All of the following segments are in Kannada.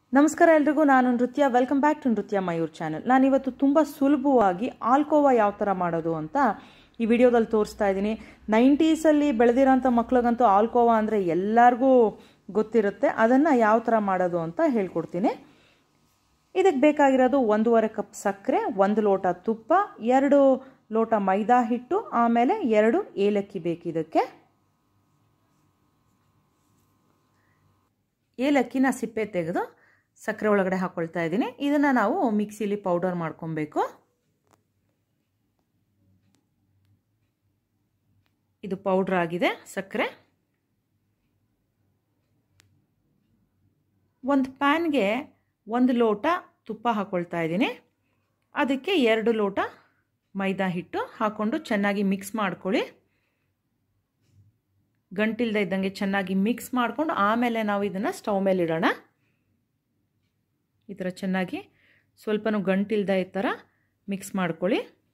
ನಮಸ್ಕಾರ ಎಲ್ರಿಗೂ ನಾನು ನೃತ್ಯ ವೆಲ್ಕಮ್ ಬ್ಯಾಕ್ ಟು ನೃತ್ಯ ಮಯೂರ್ ಚಾನಲ್ ನಾನಿವತ್ತು ತುಂಬ ಸುಲಭವಾಗಿ ಆಲ್ಕೋವಾ ಯಾವ ಥರ ಮಾಡೋದು ಅಂತ ಈ ವಿಡಿಯೋದಲ್ಲಿ ತೋರಿಸ್ತಾ ಇದ್ದೀನಿ ನೈಂಟೀಸಲ್ಲಿ ಬೆಳೆದಿರೋಂಥ ಮಕ್ಳಿಗಂತೂ ಆಲ್ಕೋವಾ ಅಂದರೆ ಎಲ್ಲರಿಗೂ ಗೊತ್ತಿರುತ್ತೆ ಅದನ್ನು ಯಾವ ಥರ ಮಾಡೋದು ಅಂತ ಹೇಳ್ಕೊಡ್ತೀನಿ ಇದಕ್ಕೆ ಬೇಕಾಗಿರೋದು ಒಂದೂವರೆ ಕಪ್ ಸಕ್ಕರೆ ಒಂದು ಲೋಟ ತುಪ್ಪ ಎರಡು ಲೋಟ ಮೈದಾ ಹಿಟ್ಟು ಆಮೇಲೆ ಎರಡು ಏಲಕ್ಕಿ ಬೇಕು ಇದಕ್ಕೆ ಏಲಕ್ಕಿನ ಸಿಪ್ಪೆ ತೆಗೆದು ಸಕ್ಕರೆ ಒಳಗಡೆ ಹಾಕ್ಕೊಳ್ತಾ ಇದ್ದೀನಿ ಇದನ್ನು ನಾವು ಮಿಕ್ಸಿಲಿ ಪೌಡರ್ ಮಾಡ್ಕೊಬೇಕು ಇದು ಪೌಡ್ರ್ ಆಗಿದೆ ಸಕ್ಕರೆ ಒಂದು ಪ್ಯಾನ್ಗೆ ಒಂದು ಲೋಟ ತುಪ್ಪ ಹಾಕ್ಕೊಳ್ತಾ ಇದ್ದೀನಿ ಅದಕ್ಕೆ ಎರಡು ಲೋಟ ಮೈದಾ ಹಿಟ್ಟು ಹಾಕ್ಕೊಂಡು ಚೆನ್ನಾಗಿ ಮಿಕ್ಸ್ ಮಾಡ್ಕೊಳ್ಳಿ ಗಂಟಿಲ್ದ ಇದ್ದಂಗೆ ಚೆನ್ನಾಗಿ ಮಿಕ್ಸ್ ಮಾಡಿಕೊಂಡು ಆಮೇಲೆ ನಾವು ಇದನ್ನು ಸ್ಟವ್ ಮೇಲೆ ಇಡೋಣ ಈ ಥರ ಚೆನ್ನಾಗಿ ಸ್ವಲ್ಪನೂ ಗಂಟಿಲ್ದ ಈ ಥರ ಮಿಕ್ಸ್ ಮಾಡ್ಕೊಳ್ಳಿ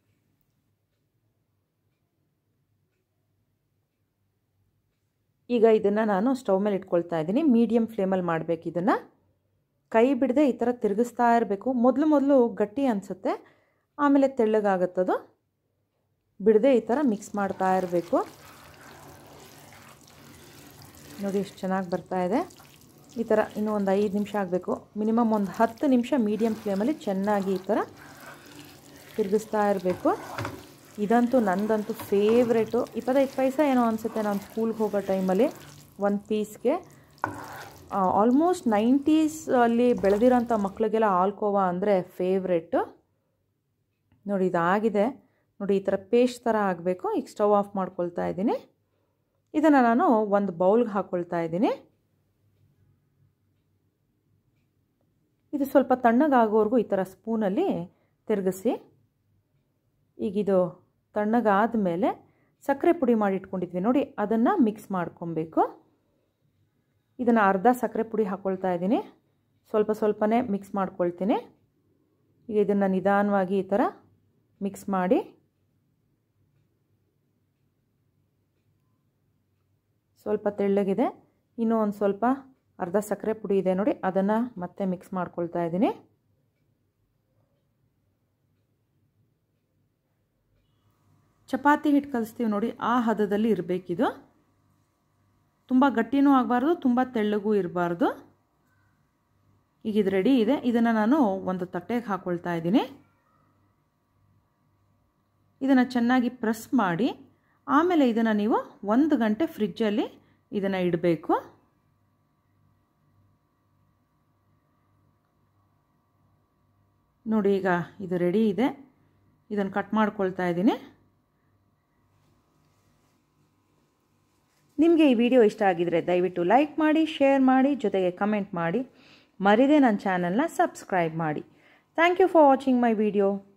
ಈಗ ಇದನ್ನು ನಾನು ಸ್ಟವ್ ಮೇಲೆ ಇಟ್ಕೊಳ್ತಾ ಇದ್ದೀನಿ ಮೀಡಿಯಮ್ ಫ್ಲೇಮಲ್ಲಿ ಮಾಡಬೇಕು ಇದನ್ನು ಕೈ ಬಿಡದೆ ಈ ಥರ ತಿರುಗಿಸ್ತಾ ಇರಬೇಕು ಮೊದಲು ಮೊದಲು ಗಟ್ಟಿ ಅನಿಸುತ್ತೆ ಆಮೇಲೆ ತೆಳ್ಳಗಾಗುತ್ತದು ಬಿಡದೆ ಈ ಥರ ಮಿಕ್ಸ್ ಮಾಡ್ತಾ ಇರಬೇಕು ನೋಡಿ ಎಷ್ಟು ಚೆನ್ನಾಗಿ ಬರ್ತಾ ಇದೆ ಈ ಥರ ಇನ್ನೂ ಒಂದು ಐದು ನಿಮಿಷ ಆಗಬೇಕು ಮಿನಿಮಮ್ ಒಂದು ಹತ್ತು ನಿಮಿಷ ಮೀಡಿಯಮ್ ಫ್ಲೇಮಲ್ಲಿ ಚೆನ್ನಾಗಿ ಈ ಥರ ತಿರುಗಿಸ್ತಾ ಇರಬೇಕು ಇದಂತೂ ನಂದಂತೂ ಫೇವ್ರೇಟು ಇಪ್ಪತ್ತೈದು ಪೈಸೆ ಏನೋ ಅನಿಸುತ್ತೆ ನಾನು ಸ್ಕೂಲ್ಗೆ ಹೋಗೋ ಟೈಮಲ್ಲಿ ಒಂದು ಪೀಸ್ಗೆ ಆಲ್ಮೋಸ್ಟ್ ನೈಂಟೀಸ್ ಅಲ್ಲಿ ಬೆಳೆದಿರೋಂಥ ಮಕ್ಕಳಿಗೆಲ್ಲ ಆಲ್ಕೋವಾ ಅಂದರೆ ಫೇವ್ರೇಟು ನೋಡಿ ಇದಾಗಿದೆ ನೋಡಿ ಈ ಥರ ಪೇಸ್ಟ್ ಥರ ಆಗಬೇಕು ಈಗ ಸ್ಟವ್ ಆಫ್ ಮಾಡ್ಕೊಳ್ತಾ ಇದ್ದೀನಿ ಇದನ್ನು ನಾನು ಒಂದು ಬೌಲ್ಗೆ ಹಾಕ್ಕೊಳ್ತಾ ಇದ್ದೀನಿ ಇದು ಸ್ವಲ್ಪ ತಣ್ಣಗಾಗೋವರೆಗೂ ಈ ಥರ ಸ್ಪೂನಲ್ಲಿ ತಿರುಗಿಸಿ ಈಗಿದು ತಣ್ಣಗಾದ ಮೇಲೆ ಸಕ್ಕರೆ ಪುಡಿ ಮಾಡಿ ಇಟ್ಕೊಂಡಿದ್ವಿ ನೋಡಿ ಅದನ್ನು ಮಿಕ್ಸ್ ಮಾಡ್ಕೊಬೇಕು ಇದನ್ನು ಅರ್ಧ ಸಕ್ಕರೆ ಪುಡಿ ಹಾಕ್ಕೊಳ್ತಾ ಇದ್ದೀನಿ ಸ್ವಲ್ಪ ಸ್ವಲ್ಪನೇ ಮಿಕ್ಸ್ ಮಾಡ್ಕೊಳ್ತೀನಿ ಈಗ ಇದನ್ನು ನಿಧಾನವಾಗಿ ಈ ಥರ ಮಿಕ್ಸ್ ಮಾಡಿ ಸ್ವಲ್ಪ ತೆಳ್ಳಗಿದೆ ಇನ್ನೂ ಒಂದು ಸ್ವಲ್ಪ ಅರ್ಧ ಸಕ್ಕರೆ ಪುಡಿ ಇದೆ ನೋಡಿ ಅದನ್ನು ಮತ್ತೆ ಮಿಕ್ಸ್ ಮಾಡ್ಕೊಳ್ತಾ ಇದ್ದೀನಿ ಚಪಾತಿ ಹಿಟ್ಟು ಕಲಿಸ್ತೀವಿ ನೋಡಿ ಆ ಹದದಲ್ಲಿ ಇರಬೇಕಿದು ತುಂಬ ಗಟ್ಟಿನೂ ಆಗಬಾರ್ದು ತುಂಬ ತೆಳ್ಳಗೂ ಇರಬಾರ್ದು ಈಗ ಇದು ರೆಡಿ ಇದೆ ಇದನ್ನು ನಾನು ಒಂದು ತಟ್ಟೆಗೆ ಹಾಕ್ಕೊಳ್ತಾ ಇದ್ದೀನಿ ಇದನ್ನು ಚೆನ್ನಾಗಿ ಪ್ರೆಸ್ ಮಾಡಿ ಆಮೇಲೆ ಇದನ್ನು ನೀವು ಒಂದು ಗಂಟೆ ಫ್ರಿಜ್ಜಲ್ಲಿ ಇದನ್ನು ಇಡಬೇಕು ನೋಡಿ ಈಗ ಇದು ರೆಡಿ ಇದೆ ಇದನ್ನು ಕಟ್ ಮಾಡ್ಕೊಳ್ತಾ ಇದ್ದೀನಿ ನಿಮಗೆ ಈ ವಿಡಿಯೋ ಇಷ್ಟ ಆಗಿದರೆ ದಯವಿಟ್ಟು ಲೈಕ್ ಮಾಡಿ ಶೇರ್ ಮಾಡಿ ಜೊತೆಗೆ ಕಮೆಂಟ್ ಮಾಡಿ ಮರಿದೇ ನನ್ನ ಚಾನಲ್ನ ಸಬ್ಸ್ಕ್ರೈಬ್ ಮಾಡಿ thank you for watching my video